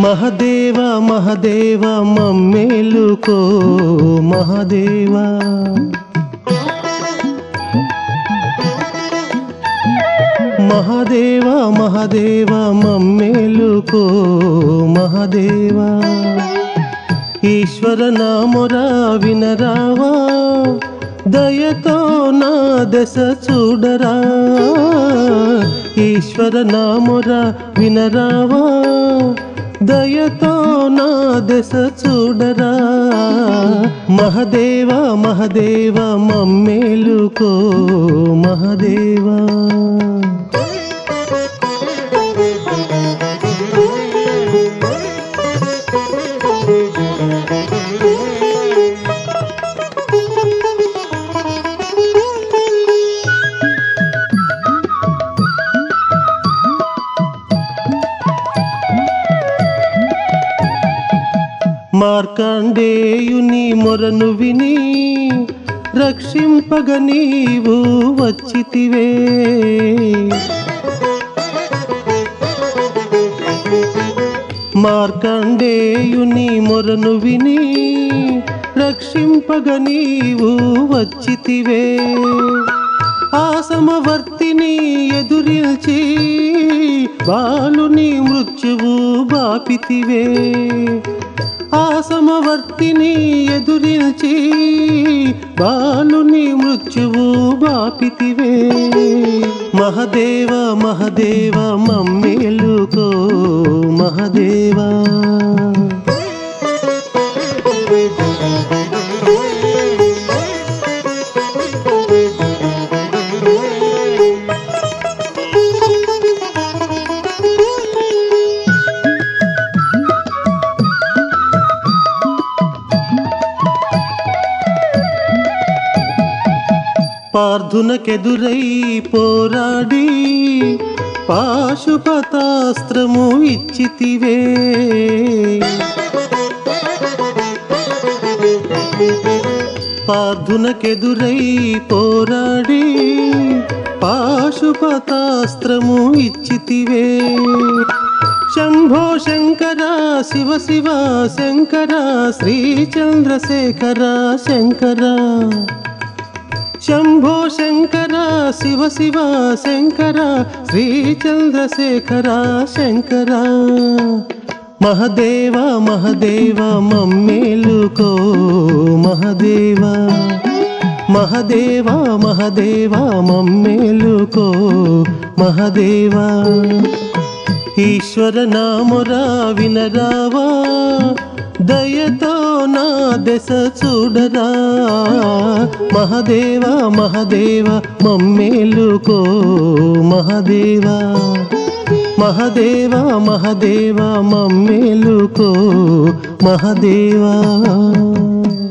మహదేవ మహదేవ మమ్మేలుకో మహదేవా మహదేవ మహదేవ మమ్మేలుకో మహదేవా ఈశ్వర నామురా వినరావా దయతో నా దశ చూడరా ఈశ్వర నామురా వినరావా దయతో నా దశ చూడరా మహదేవ మహదేవ మమ్మేలుకో మహదేవా మార్కండేయుని మొరను విని రక్షింపగ నీవు వచ్చితివే మార్కండేయుని మొరను విని రక్షింపగ నీవు వచ్చితివే ఆ సమవర్తిని ఎదురిల్చి బాలుని మృత్యువు బాపితివే ఆ సమవర్తిని ఎదురిల్చి బాలుని మృత్యువు బాపితివే మహదేవ మహదేవ మమ్మేలుకో మహదేవా పార్థునకెదురై పోరాడి పాశుపతాస్త్రము ఇచ్చితివే పార్థునకెదురై పోరాడి పాశుపతాస్త్రము ఇచ్చితివే శంభో శంకర శివ శివ శంకర శ్రీచంద్రశేఖర శంకర శంభో శంకర శివ శివ శంకర శ్రీచంద్రశేఖర శంకర మహదేవ మహదేవ మమ్మేలుకో మహదేవ మహదేవ మహదేవ మమ్మేలుకో మహదేవ ఈశ్వర నామురా వినరావా దయతో నా దశ చూడరా మహదేవ మహదేవ మమ్మేలుకో మహదేవా మహదేవ మహదేవ మమ్మేలుకో మహదేవా